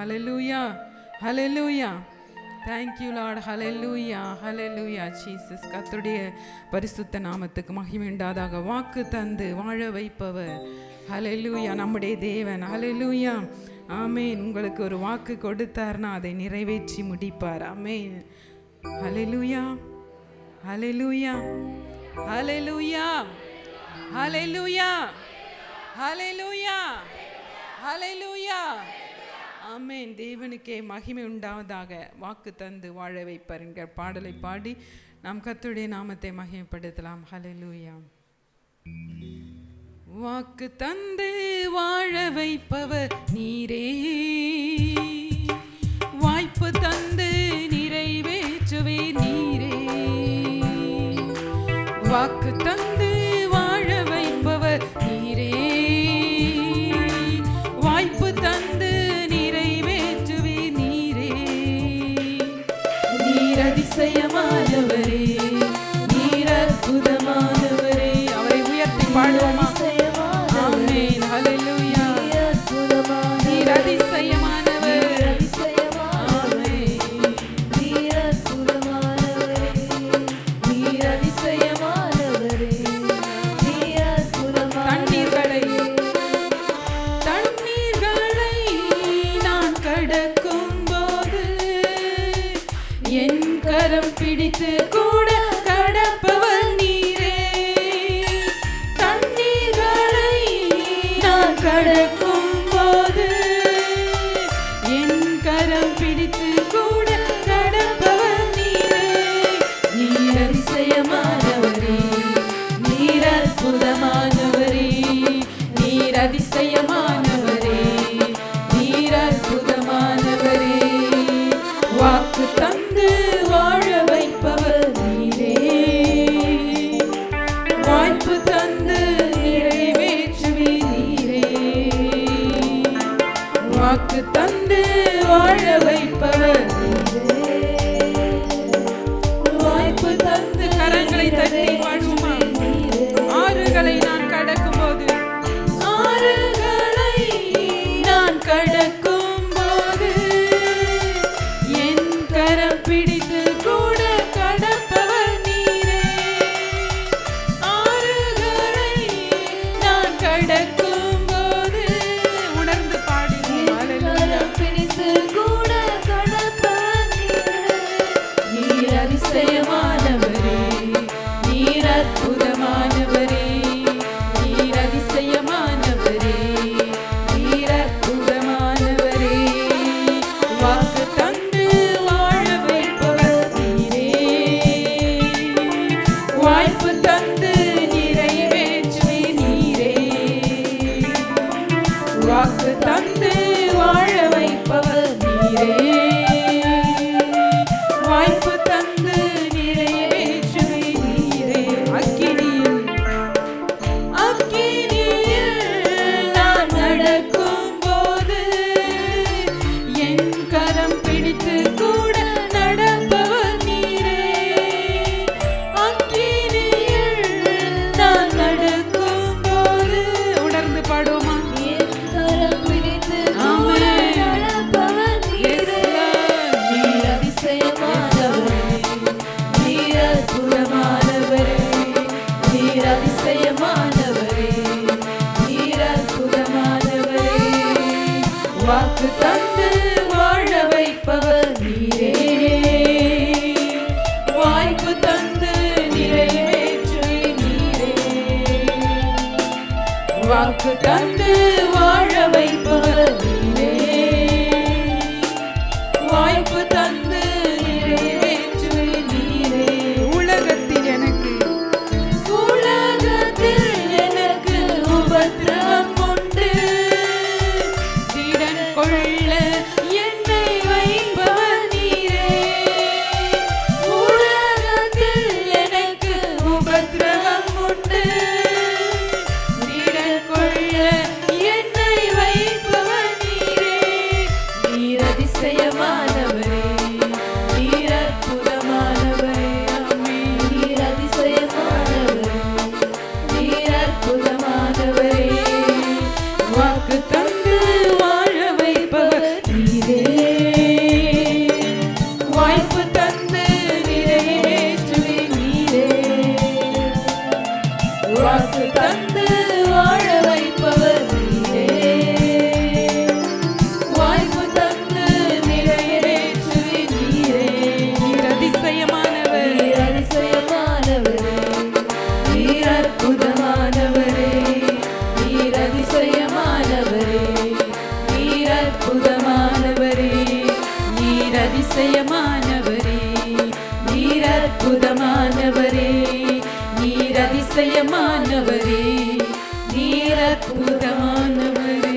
Hallelujah hallelujah thank you lord hallelujah hallelujah jesus கர்த்தருடைய பரிசுத்த நாமத்துக்கு மகிமை உண்டாதாக வாக்கு தந்து வாழ வைப்பவர் ஹalleluya நம்முடைய தேவன் ஹalleluya ஆமென் உங்களுக்கு ஒரு வாக்கு கொடுத்தார்னா அதை நிறைவேற்றி முடிப்பார் ஆமென் ஹalleluya ஹalleluya ஹalleluya ஹalleluya ஹalleluya ஹalleluya ஆமென் தேவனுக்கே மகிமை உண்டாவதாக வாக்கு தந்து வாழ வைப்பார் என்கிற பாடலை பாடி நாம் கர்த்தருடைய நாமத்தை மகிமைப்படுத்தலாம் ஹalleluya வாக்கு தந்து வாழ வைப்பவர் நீரே வாய்ப்பு தந்து நிறைவேற்றுவே நீரே வாக்கு தந்து வாழ வைப்பவர் நீரே வாய்ப்பு தந்து நிறைவேற்றுவே நீரே நீர் அதிசயமானவரே நீர் அற்புதமானவரே அவரை உயர்த்தி பாடுவோமா ஆமென் ஹalleluya நீர் அதிசயமானவர் ஆமென் தண்ணீர்களை தண்ணீர்களை நான் கடக்கும் போது என் கரம் பிடித்து கூட கடப்பவர் நீரே தண்ணீர்களை நான் கடக்கும் போது என் கரம் பிடித்து கூட கடப்பவர் நீரே நீர் அதிசயமானவரே நீர் அற்புதமானவரே நீர் அதிசயமானவரே நீர் அற்புதமானவரே வாக்கு தந்து வாழ வைப்பவர் நீரே வாய்ப்பு தந்து நிறைவேற்றுவே நீரே வாக்கு தந்து வாழ வைப்பவர் நீரே வாய்ப்பு தந்து கரங்களை தட்டி பாடுவோமா ஆறுகளை நான் கடக்கும் போது ஆறுகளை நான் கடக்கும் போது என் கரம் பிடித்து கூட கடப்பவர் நீரே ஆறுகளை நான் கடக்கும் போது உணர்ந்து பாடினோம் ஹalleluya நீர் அதிசயமானவரே நீர் அற்புதமானவரே நீர் அதிசயமானவரே நீர் அற்புதமானவரே வாக்கு தந்து வாழ வைப்பவர் வாய்ப்பு தந்து நிறைவேற்றுவே நீரே வாக்கு தந்து வாழ வைப்பவர் நீரே வாய்ப்பு தந்து நிறைவேற்றுவே நீரே நீர் அதிசயமானவர் நீர் அதிசயமானவரே நீர் அற்புதமானவரே நீர் அதிசயமானவரே நீர் அற்புதமானவரே நீர் அதிசயமானவரே நீர் அற்புதமானவரே நீர் அதிசயமானவரே நீர் அற்புதமானவரே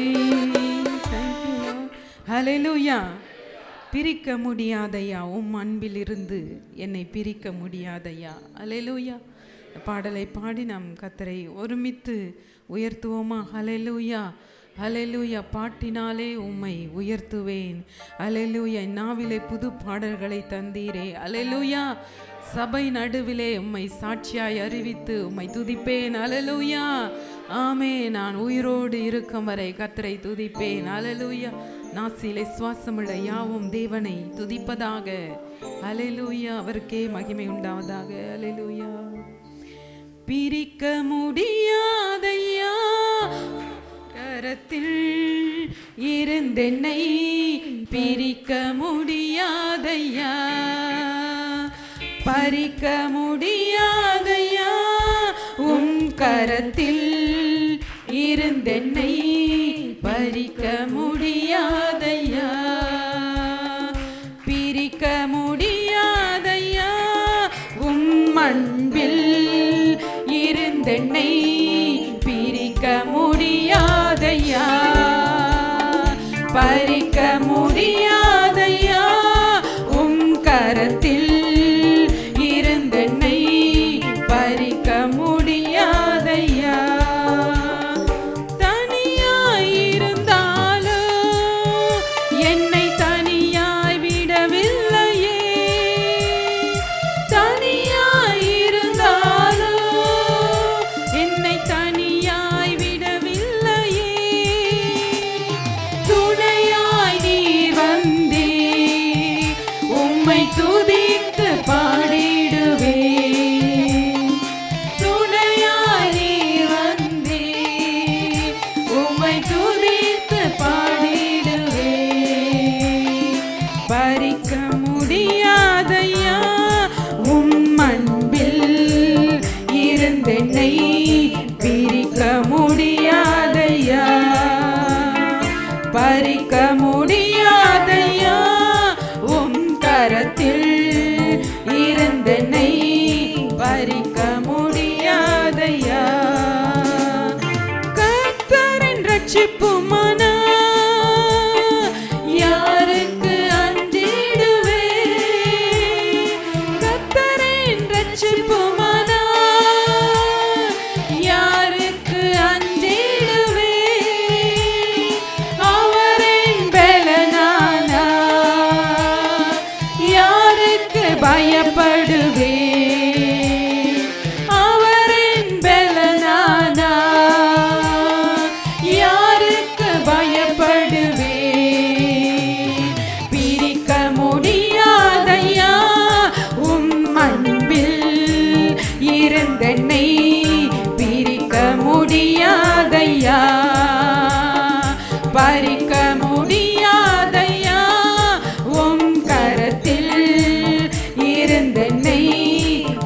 ஹalleluya பிரிக்க முடியாதையா உம் அன்பிலிருந்து என்னை பிரிக்க முடியாதையா ஹalleluya இந்த பாடலை பாடி நாம் கத்தரை ஒருமித்து உயர்த்துவோமா ஹalleluya ஹalleluya பாட்டினாலே உம்மை உயர்த்துவேன் ஹalleluya நாவிலே புது பாடல்களை தந்தீரே ஹalleluya சபை நடுவிலே உம்மை சாட்சியாய் அறிவித்து உம்மை துதிப்பேன் ஹalleluya ஆமே நான் உயிரோடு இருக்கும் வரை கத்தரை துதிப்பேன் ஹalleluya நாசிலே சுவாசமுள்ள யாவும் தேவனை துதிப்பதாக ஹalleluya அவருக்கே மகிமை உண்டாவதாக ஹalleluya பிரிக்க முடியாதையா கரத்தில் இருந்தென்னை பிரிக்க முடியாதையா பறிக்க முடியாதையா உம் கரத்தில் இருந்தென்னை பறிக்க முடியாதையா பிரிக்க முடியாதையா உம் அன்பில் இருந்தென்னை பிரிக்க முடியாதையா பறிக்க முடியாதையா உம் கரத்தில் இருந்தென்னை பறிக்க முடியாதையா தனியாயிருந்தாலும் என்னை தனியாய் விடவில்லையே தனியாயிருந்தாலும் என்னை தனியாய் விடவில்லையே துணையாய் நீர் வந்தே உம்மை துதித்து பாடிடுவே துணையாய் நீர் வந்தே உம்மை துதித்து பாடிடுவே பறிக்க முடியாதையா உம் அன்பில் இருந்தென்னை பிரிக்க முடியாதையா பறிக்க முடியாதையா உம் கரத்தில் இருந்தென்னை பறிக்க முடியாதையா கர்த்தரின் ரட்சிப்புமானா யாருக்கு அஞ்சிடுவே கர்த்தரின் ரட்சிப்புமானா யாருக்கு அஞ்சிடுவே அவரின் பலனானா யாருக்கு பயப்படுவே அவரின் பலனானா யாருக்கு பயப்படுவே பிரிக்க முடியாதையா உம் அன்பில் இருந்தென்னை பிரிக்க முடியாதையா பறிக்க முடியாதையா உம் கரத்தில் இருந்தென்னை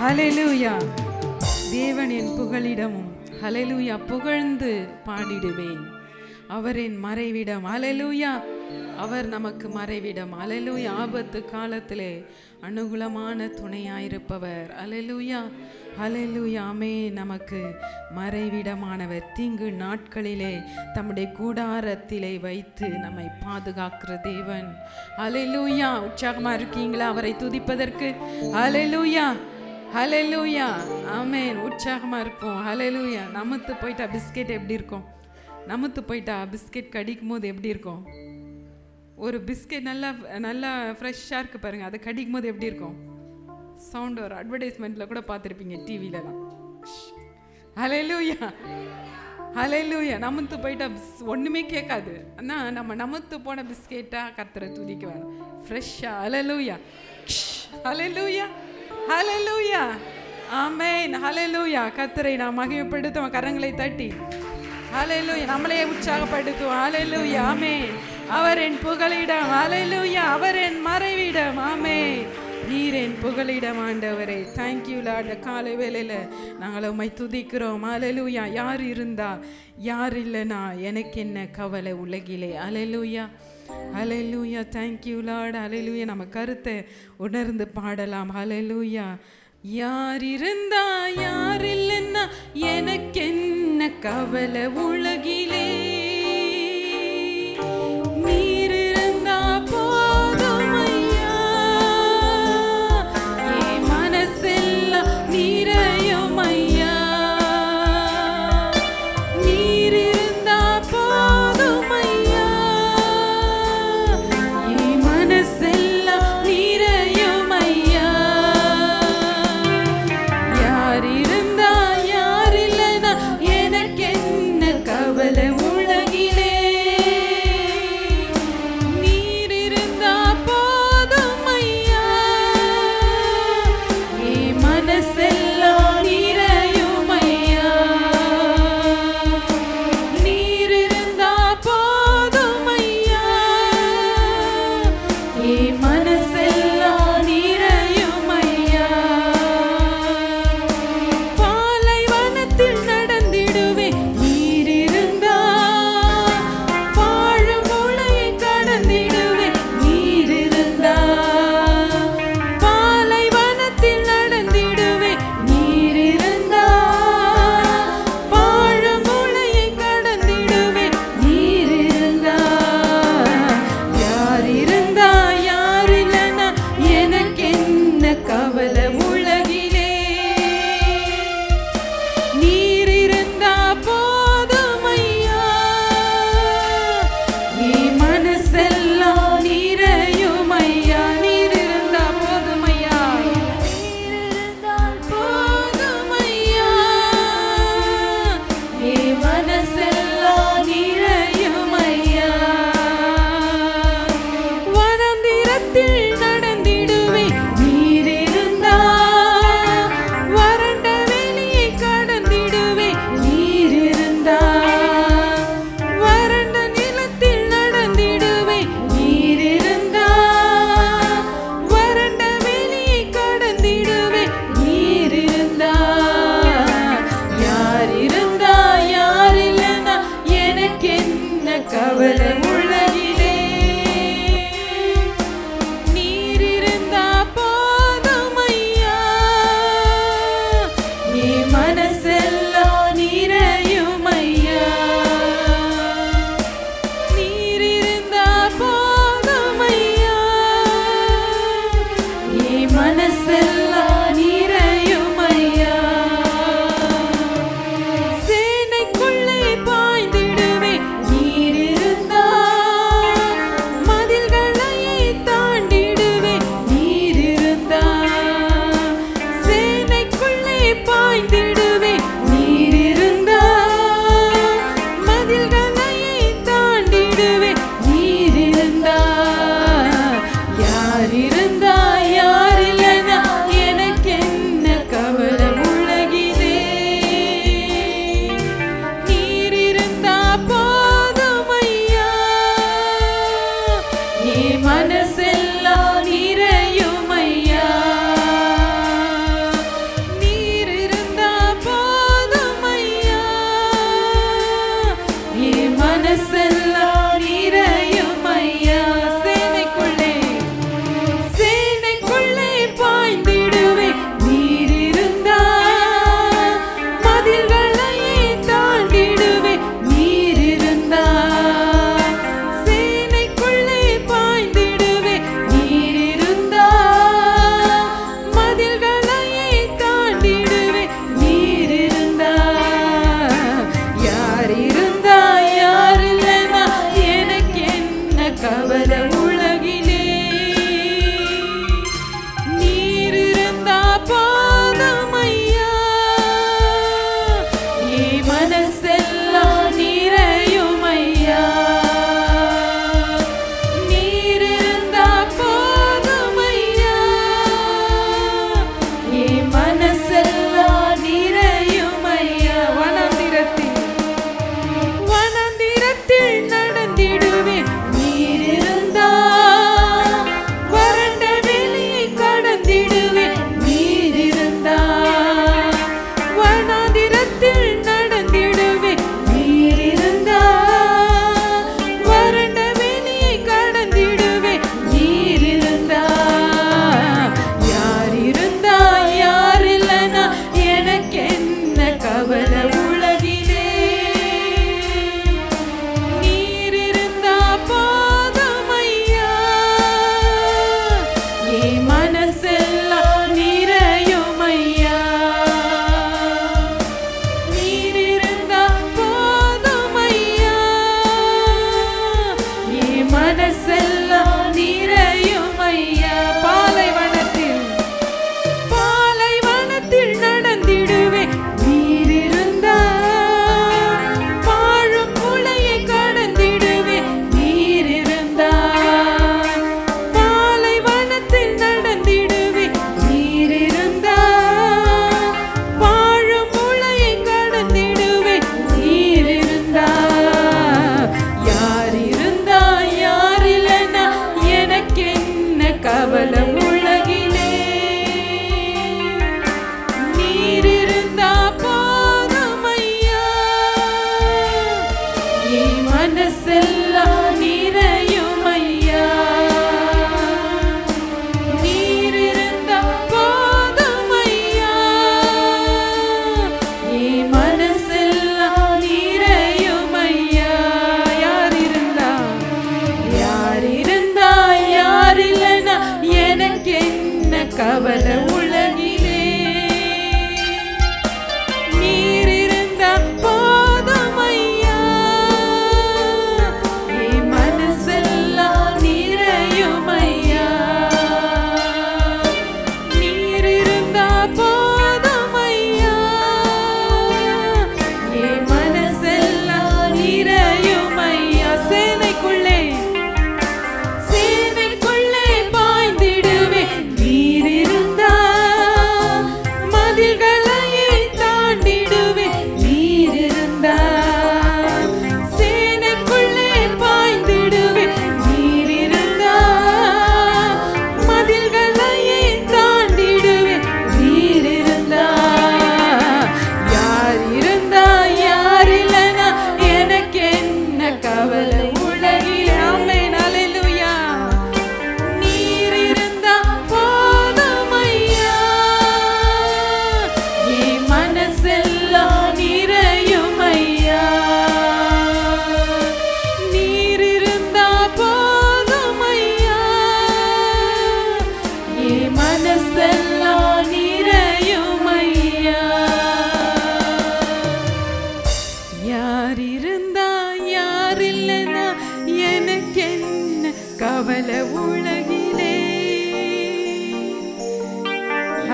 ஹalleluya தேவன் என் புகழிடமும் ஹalleluya புகழ்ந்து பாடிடுவேன் அவர் என் மறைவிடம் ஹalleluya அவர் நமக்கு மறைவிடம் ஹalleluya ஆபத்து காலத்திலே அனுகூலமான துணையாயிருப்பவர் ஹalleluya ஹalleluya ஆமே நமக்கு மறைவிடமானவர் தீங்கு நாட்களிலே தம்முடைய கூடாரத்திலே வைத்து நம்மை பாதுகாக்கிற தேவன் ஹalleluya உற்சாகமா இருக்கீங்களா அவரை துதிப்பதற்கு ஹalleluya ஹalleluya ஆமென் உற்சாகமா இருப்போம் ஹalleluya நமத்து போயிட்டா பிஸ்கெட் எப்படி இருக்கும் நமத்து போயிட்டா பிஸ்கெட் கடிக்கும் போது எப்படி இருக்கும் ஒரு பிஸ்கெட் நல்லா நல்லா ஃப்ரெஷ்ஷாக இருக்கு பாருங்க அதை கடிக்கும் போது எப்படி இருக்கும் சவுண்ட் ஒரு அட்வர்டைஸ்மெண்ட்டில் கூட பார்த்துருப்பீங்க டிவிலலாம் ஹalleluya ஹalleluya நமத்து போயிட்டா பிஸ் ஒன்றுமே கேட்காது ஆனால் நம்ம நமத்து போன பிஸ்கெட்டாக கத்துற துதிக்க வேணும் ஃப்ரெஷ்ஷாக ஹalleluya ஹalleluya ஹalleluya ஆமென் ஹalleluya கத்தரை நாம் மகிமைப்படுத்துவோம் கரங்களை தட்டி ஹalleluya நம்மளே உற்சாகப்படுத்துவோம் ஹalleluya ஆமென் அவர் என் புகலிடம் ஹalleluya அவர் என் மறைவிடம் ஆமென் நீர் என் புகலிடம் ஆண்டவரே தேங்க்யூ லார்ட் காலை வேளையில் நாங்கள் உம்மை துதிக்கிறோம் ஹalleluya யார் இருந்தா யார் இல்லைனா எனக்கு என்ன கவலை உலகிலே ஹalleluya ஹalleluya தேங்க்யூ லார்ட் ஹalleluya நம்ம கருத்தை உணர்ந்து பாடலாம் ஹalleluya யார் இருந்தா யார் இல்லைன்னா எனக்கு என்ன கவலை உலகிலே நீர் இருந்தா போதும் ஐயா என் மனசெல்லாம் நீரையும் ஐயா நீர் இருந்தா போதும் ஐயா என் மனசெல்லாம் நீரையும் ஐயா யார் இருந்தா யார் இல்லைனா எனக்கு என்ன கவலை உள்ள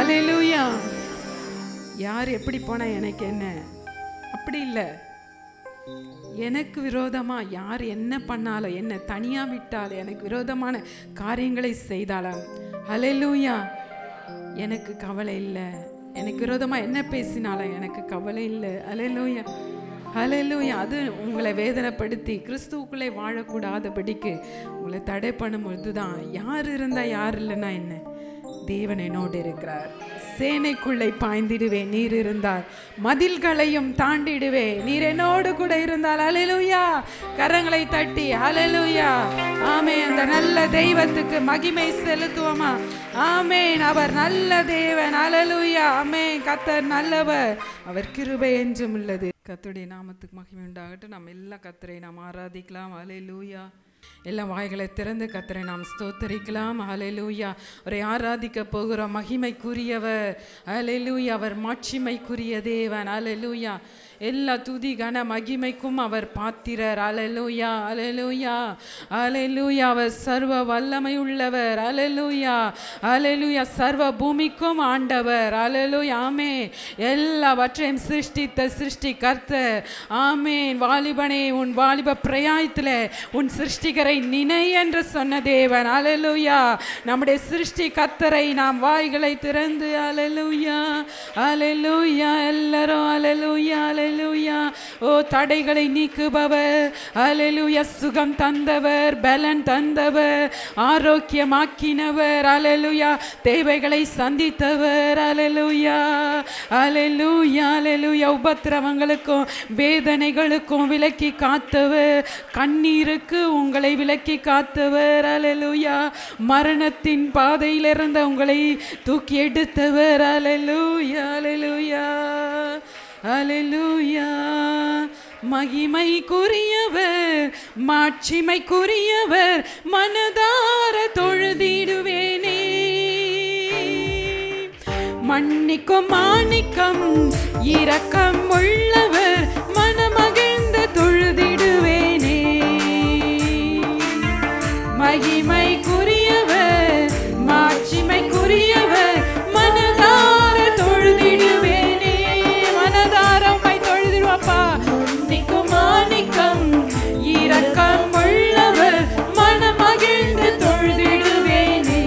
ஹalleluya யார் எப்படி போனா எனக்கு என்ன அப்படி இல்லை எனக்கு விரோதமா யார் என்ன பண்ணாலும் என்ன தனியா விட்டாலும் எனக்கு விரோதமான காரியங்களை செய்தாலும் ஹalleluya எனக்கு கவலை இல்லை எனக்கு விரோதமா என்ன பேசினாலும் எனக்கு கவலை இல்லை ஹalleluya ஹalleluya அது உங்களை வேதனைப்படுத்தி கிறிஸ்துவுக்குள்ளே வாழக்கூடாதபடிக்கு உங்களை தடை பண்ணும்பொழுது தான் யார் இருந்தா யார் இல்லைன்னா என்ன தேவன் என்னோடு இருக்கிறார் சேனைக்குள்ளே பாய்ந்திடுவேன் நீர் இருந்தால் மதில்களையும் தாண்டிடுவேன் நீர் என்னோடு கூட இருந்தால் அலலுயா கரங்களை தட்டி அலலுயா ஆமே அந்த நல்ல தெய்வத்துக்கு மகிமை செலுத்துவோமா ஆமேன் அவர் நல்ல தேவன் அலலுயா ஆமே கத்தர் நல்லவர் அவர் கிருபை என்றும் உள்ளது கத்துடைய நாமத்துக்கு மகிமை உண்டாகட்டும் நம்ம எல்லா கத்தரை நாம் ஆராதிக்கலாம் அலையிலூயா எல்லாம் வாய்களை திறந்து கத்தரை நாம் ஸ்தோத்தரிக்கலாம் ஹalleluya அவரை ஆராதிக்க போகிறோம் மகிமைக்குரியவர் ஹalleluya அவர் மாட்சிமைக்குரிய தேவன் ஹalleluya எல்லா துதி கன மகிமைக்கும் அவர் பாத்திரர் அலலுயா அலலுயா அலலுயா அவர் சர்வ வல்லமை உள்ளவர் அலலுயா அலலுயா சர்வ பூமிக்கும் ஆண்டவர் அலலுயா ஆமே எல்லாவற்றையும் சிருஷ்டித்த சிருஷ்டி கர்த்தர் ஆமேன் வாலிபனே உன் வாலிப பிரயாயத்தில் உன் சிருஷ்டிகரை நினை என்று சொன்ன தேவன் அலலுயா நம்முடைய சிருஷ்டி கர்த்தரை நாம் வாய்களை திறந்து அலலுயா அலலுயா எல்லாரும் அலலுயா அலலுயா ஓ தடைகளை நீக்குபவர் அலலுயா சுகம் தந்தவர் பலன் தந்தவர் ஆரோக்கியமாக்கினவர் அலலுயா தேவைகளை சந்தித்தவர் அலலுயா அலலுயா அலலுயா உபத்திரவங்களுக்கும் வேதனைகளுக்கும் விலக்கி காத்தவர் கண்ணீருக்கு உங்களை விலக்கி காத்தவர் அலலுயா மரணத்தின் பாதையில் இருந்த உங்களை தூக்கி எடுத்தவர் அலலுயா அலலுயா அலலுயா மகிமைக்குரியவர் மாட்சிமைக்குரியவர் மனதார தொழுதிடுவேனே மன்னிக்கும் மாணிக்கம் இரக்கம் உள்ளவர் மனமகிழ்ந்து தொழுதிடுவேனே மகிமைக்குரியவர் மாட்சிமைக்குரியவர் மனதார தொழுதிடுவேனே மனதார உம்மை தொழுதிடுவாப்பா நிக்கும் மாணிக்கம் இரக்கம் உள்ளவர் மனமகிழ்ந்து தொழுதிடுவேனே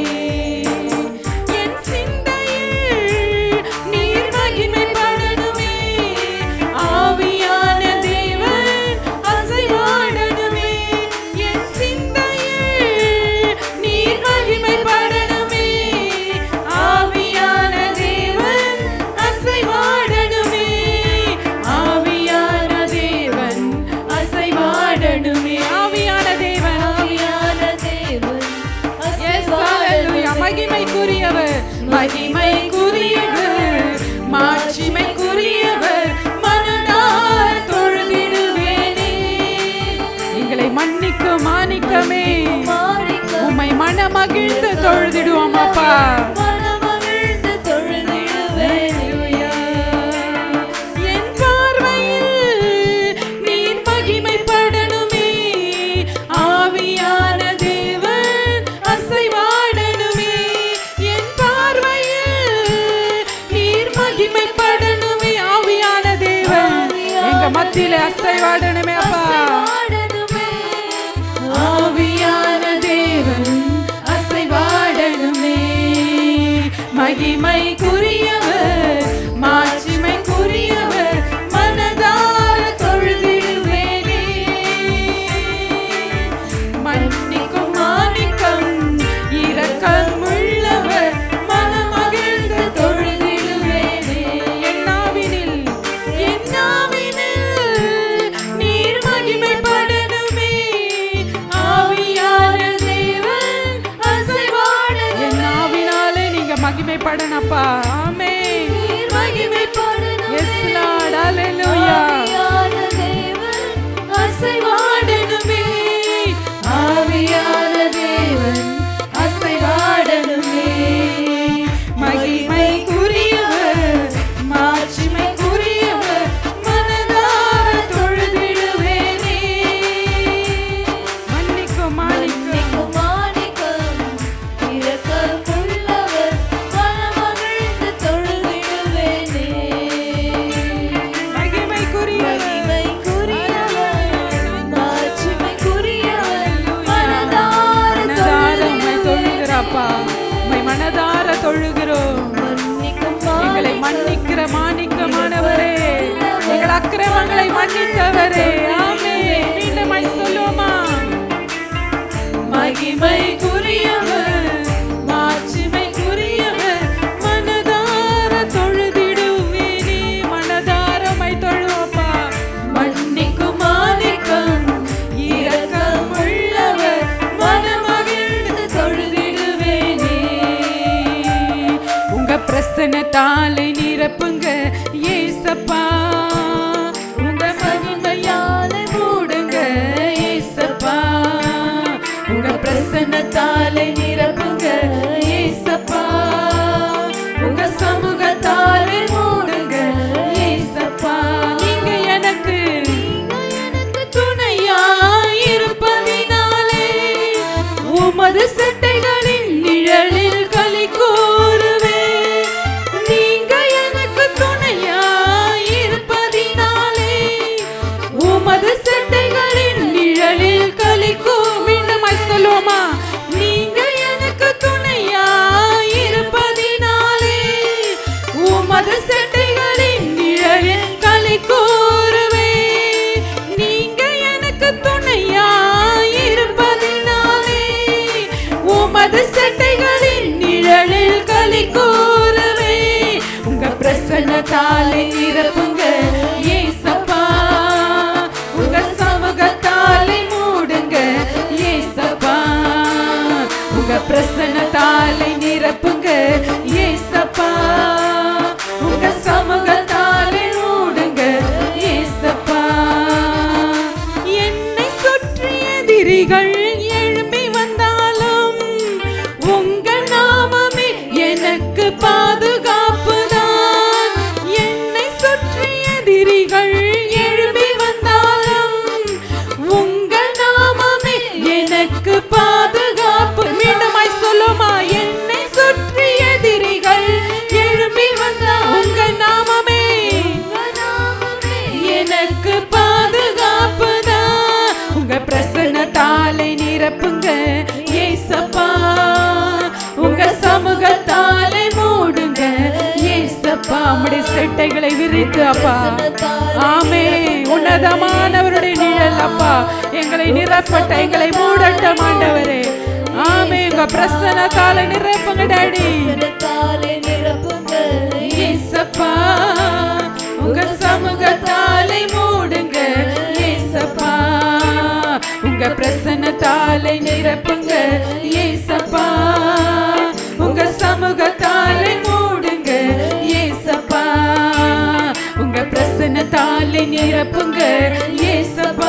என் சிந்தையில் நீர் மகிமைப்படணுமே ஆவியான தேவன் அசைவாடணுமே என் சிந்தையில் நீர் மகிமைப்படணுமே ஆவியான தேவன் அசைவாடணுமே ஆவியான தேவன் அசைவாடணுமே ஆவியான தேவன் ஆவியான தேவன் Yes, hallelujah. மகிமைக்குரியவர் மகிமைக்குரியவர் மாட்சிமைக்குரியவர் மனதார தொழுதிடுவேனே எங்களை மன்னிக்கும் மாணிக்கமே மாணிக்கம் உம்மை மனமகிழ்ந்து தொழுதிடுவோம் அப்பா மனமகிழ்ந்து தொழுதிடுவேனே. என் பார்வையில் நீர் மகிமைப்படணுமே ஆவியான தேவன் அசைவாடணுமே என் பார்வையில் நீர் மகிமைப்படணுமே ஆவியான தேவன் எங்க மத்தியில அசைவாடணுமே அப்பா அசைவாடணுமே. ஆவியான தேவன் அசைவாடணுமே மகிமைக்குரியவர் மாட்சிமைக்குரியவர் மனதார தொழுதிடுவேனே மன்னிக்கும் மாணிக்கம் இரக்கம் உள்ளவர் மனமகிழ்ந்து தொழுதிடுவேனே என்னாவினில் என்னாவினில் நீர் மகிமைப்படணுமே ஆவியான தேவன் அசைவாடணுமே என்னாவினாலே நீங்க மகிமைப்படணப்பா ஆமே நீர் மகிமைப்படணுமே. எஸ் லார்ட் ஹalleluya ஆவியான தேவன் அசைவாடணுமே ஆவியான தேவன் அசைவாடணுமே மகிமைக்குரியவர் மாட்சிமைக்குரியவர் மனதார தொழுதிடுவேனே மன்னிக்கும் மாணிக்கம் மன்னிக்கும் மாணிக்கம் இரக்கமுள்ளவர் மனமகிழ்ந்து பாவங்களை மன்னித்தவரே ஆமே மீண்டுமாய் சொல்லுவோமா மகிமைக்குரியவர் மாட்சிமைக்குரியவர் மனதார தொழுதிடுவேனே மனதாரமை தொழுவோப்பா மன்னிக்கும் மாணிக்கம் இரக்கமுள்ளவர் மனமகிழ்ந்து தொழுதிடுவேனே உங்க பிரசனத்தாலே நிரப்புங்க ஏசப்பா உங்க மகிமையாலே மூடுங்க ஏசப்பா உங்க பிரசன்னத்தாலே நிரப்புங்க ஏசப்பா உங்க சமூகத்தாலே மூடுங்க ஏசப்பா நீங்க எனக்கு எனக்கு துணையா இருப்பதினாலே உமது சட்டைகளின் நிழலில் களி கூறுவே நீங்க எனக்கு துணையா இருப்பதினாலே உமது சட்டைகளின் நிழலில் கலிக்கும் மீண்டுமாய் சொல்லுவோமா நீங்க எனக்கு துணையா இருப்பதினாலே உமது சட்டைகளின் நிழலில் களி கூறுவே நீங்க எனக்கு துணையா இருப்பதினாலே உமது சட்டைகளின் நிழலில் களி கூறுவே உங்க பிரசன்னத்தாலே நிரப்புங்க ஏசப்பா உங்க சமூகத்தாலே மூடுங்க ஏசப்பா உங்க பிரசன்னத்தாலே நிரப்புங்க ஏசப்பா உங்க சமூகத்தாலே மூடுங்க ஏசப்பா என்னை சுற்றி எதிரிகள் எழும்பி வந்தாலும் உங்க நாமமே எனக்கு பாதுகாப்பு தான் என்னை சுற்றி எதிரிகள் எழும்பி வந்தாலும் உங்க நாமமே எனக்கு பாதுகாப்பு மீண்டுமாய் சொல்லுமா என்னை சுற்றி எதிரிகள் எழும்பி வந்தா உங்க நாமமே எனக்கு பாதுகாப்பு தான் உங்க பிரசன்னத்தாலே நிரப்புங்க ஏசப்பா உங்க சமூகத்தாலே மூடுங்க ஏசப்பா உம்முடைய செட்டைகளை விரித்து அப்பா ஆமே உன்னதமானவருடைய நிழல் அப்பா எங்களை நிரப்பட்ட எங்களை மூடட்டும் ஆண்டவரே ஆமே உங்க பிரசன்னத்தாலே நிரப்புங்க டாடி பிரசன்னத்தாலே நிரப்புங்க ஏசப்பா உங்க சமூகத்தாலே மூடுங்க ஏசப்பா உங்க பிரசன்னத்தாலே நிரப்புங்க ஏசப்பா உங்க சமூகத்தாலே மூடுங்க ஏசப்பா உங்க பிரசன்னத்தாலே நிரப்புங்க ஏசப்பா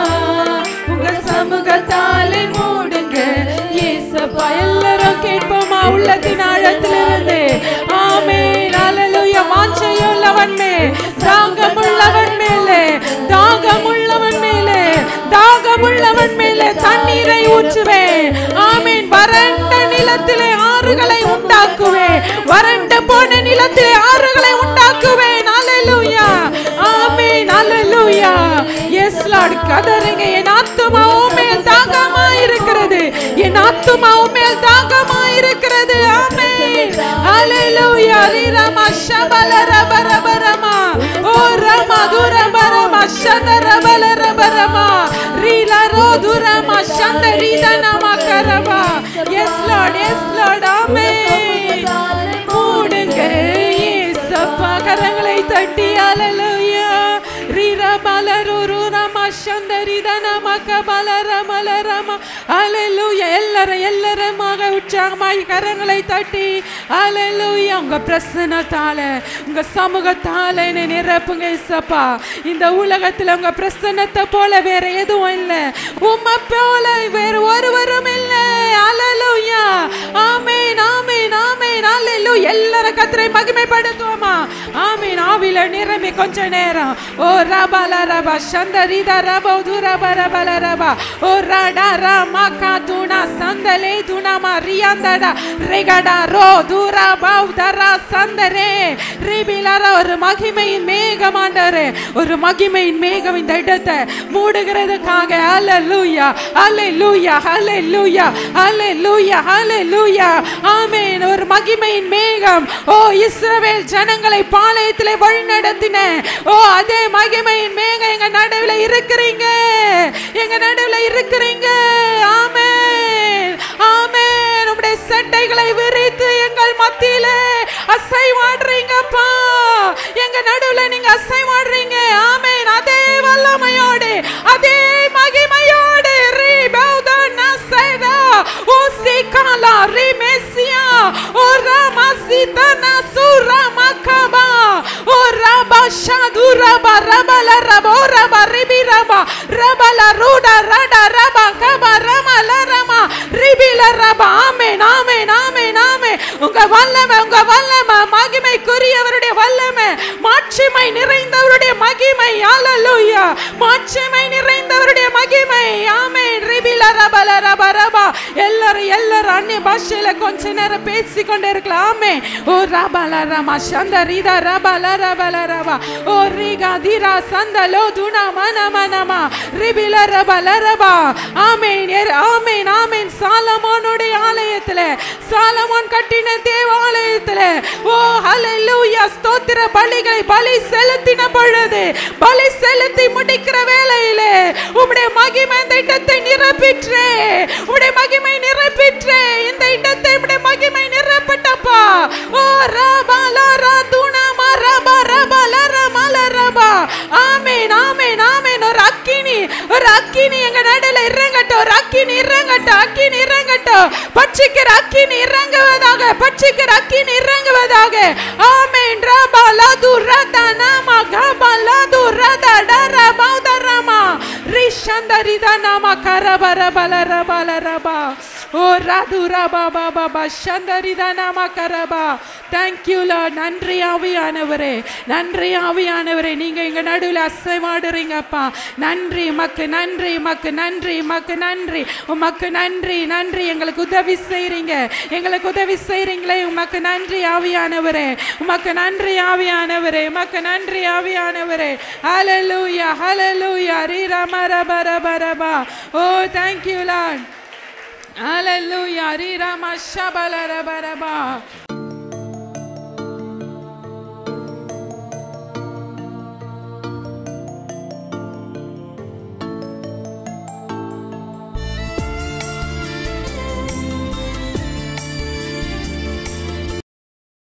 உங்க சமூகத்தாலே மூடுங்க ஏசப்பா எல்லாரும் கேட்போமா உள்ளத்தின் ஆழத்திலிருந்து ஆமே ஹalleluya வாஞ்சையுள்ளவன் மேல் தாகமுள்ளவன் மேலே தாகமுள்ளவன் மேலே தாகமுள்ளவன் மேலே தண்ணீரை ஊற்றுவேன் ஆமீன் வறண்ட நிலத்திலே ஆறுகளை உண்டாக்குவேன் வறண்டு போன நிலத்திலே ஆறுகளை உண்டாக்குவேன் ஹalleluya ஆமென் ஹalleluya எஸ் லார்ட் கதறுங்க என் ஆத்துமா மேல் தாகமா இருக்கிறது என் ஆத்துமா மேல் தாகமா இருக்கிறது ஆமென் ஹalleluya ரீரமா ஷபல ரபர பரமா ஓ ரமா துரபரமா ஷதர பலர பரமா ரீலா ரோ துரமா ஷந்த ரீதனமா கரபா yes lord yes lord amen மூடுங்க ஏசப்பா கரங்களை தட்டி ஹalleluya ரீரா பலரு ரமா ஷந்த ரீதனமா கபல ரமல ரமா ஹalleluya எல்லாரும் எல்லாருமாக உற்சாகமாய் கரங்களை தட்டி ஹalleluya உங்க பிரசன்னத்தால உங்க சமூகத்தால என்னை நிரப்புங்க இசப்பா இந்த உலகத்துல உங்க பிரசன்னத்தை போல வேற எதுவும் இல்ல உம்மை போல வேற ஒருவரும் இல்ல ஹalleluya ஆமென் ஆமென் ஆமென் ஹalleluya எல்லாரும் கர்த்தரை மகிமைப்படுத்துவோமா ஆமென் ஆவில நிரம்பி கொஞ்ச நேரம் ஓ ரபல ரப சந்தரித ரப துரப ரபல ரப ஓ ரட ரம காதுனா சந்தலே துனா மரியாந்தட ரெகட ரோ துர பௌதர சந்த சந்தரே ரிபிலர ஒரு மகிமையின் மேகம் ஆண்டவரே ஒரு மகிமையின் மேகம் இந்த இடத்தை மூடுகிறதுக்காக அல்லேலூயா அல்லேலூயா அல்லேலூயா அல்லேலூயா அல்லேலூயா ஆமென் ஒரு மகிமையின் மேகம் ஓ இஸ்ரவேல் ஜனங்களை பாளையத்திலே வழிநடத்தின ஓ அதே மகிமையின் மேகம் எங்க நடுவுல இருக்கிறீங்க எங்க நடுவுல இருக்கிறீங்க ஆமென் ஆமென் உம்முடைய சட்டைகளை விரித்து எங்கள் மத்தியிலே அசைவாடுறீங்கப்பா எங்க நடுவுல நீங்க அசைவாடுறீங்க ஆமென் அதே வல்லமையோடு அதே மகிமையோடு ரீபௌத நசைரா ஓ சிகாலா ரிமெசியா ஓ ராமசித நசுரா மக்கபா ஓ ரபா ஷாதுரபா ரபல ரபோ ரபா ரிபி ரபா ரபல ரூடா ரடா ரபா கபா ரமல ரமா ரிபில ரபா ஆமென் ஆமென் ஆமென் ஆமென் உங்க வல்லமை உங்க வல்லமை மகிமைக்குரியவருடைய வல்லமை மாட்சிமை நிறைந்தவருடைய மகிமை ஹalleluya மாட்சிமை நிறைந்தவருடைய மகிமை ஆமென் ரிபில ரபல ரப ரபா எல்லாரும் எல்லாரும் அந்நிய பாஷையில கொஞ்ச நேரம் பேசி கொண்டே இருக்கலாம் ஆமென் ஓ ரபல ரமா சந்த ரிதா ரபல ரபல ரபா ஓ ரிகா திரா சந்தலோ துனா மன மனமா ரிபில ரபல ரபா ஆமென் எர்- ஆமென் ஆமென் சாலமோனுடைய ஆலயத்துல சாலமோன் கட்டின தேவாலயத்துல ஓ ஹalleluya ஸ்தோத்திர பலிகளை பலி செலுத்தின பொழுது பலி செலுத்தி முடிக்கிற வேளையிலே உம்முடைய மகிமை இந்த இடத்தை நிரப்பிற்றே உம்முடைய மகிமை நிரப்பிற்றே இந்த இடத்தை உம்முடைய மகிமை நிரப்பட்டப்பா ஓ ரபா லரா துனா மரபா ரபா லரா மலரபா ஆமென் ஆமென் ஆமென் ஒரு அக்கினி ஒரு அக்கினி எங்க நடுல இறங்கட்டும் ஒரு அக்கினி இறங்கட்டும் அக்கினி இறங்கட்டும் பட்சிக்கிற அக்கினி இறங்குவதாக பட்சிக்கிற அக்கினி இறங்குவதாக ஆமென் ரபா லது ரத நாம கபா லது ரத டர பௌதரமா ரிஷந்தரித நாம கரபர பல ரபல ரபா ஓ ராது ரபா பாபா பா சந்தரித நாம கரபா தேங்க்யூ லார்ட் நன்றி ஆவியானவரே நன்றி ஆவியானவரே நீங்க எங்க நடுவில் அசைவாடுறீங்கப்பா நன்றி மக்கு நன்றி மக்கு நன்றி மக்கு நன்றி உமக்கு நன்றி நன்றி எங்களுக்கு உதவி செய்றீங்க எங்களுக்கு உதவி செய்றீங்களே உமக்கு நன்றி ஆவியானவரே உமக்கு நன்றி ஆவியானவரே உமக்கு நன்றி ஆவியானவரே ஹalleluya ஹalleluya ரீ ரம ரப ரப ரபா ஓ தேங்க்யூ லார்ட் ஹalleluya ரீ ரம ஷபல ரப ரபா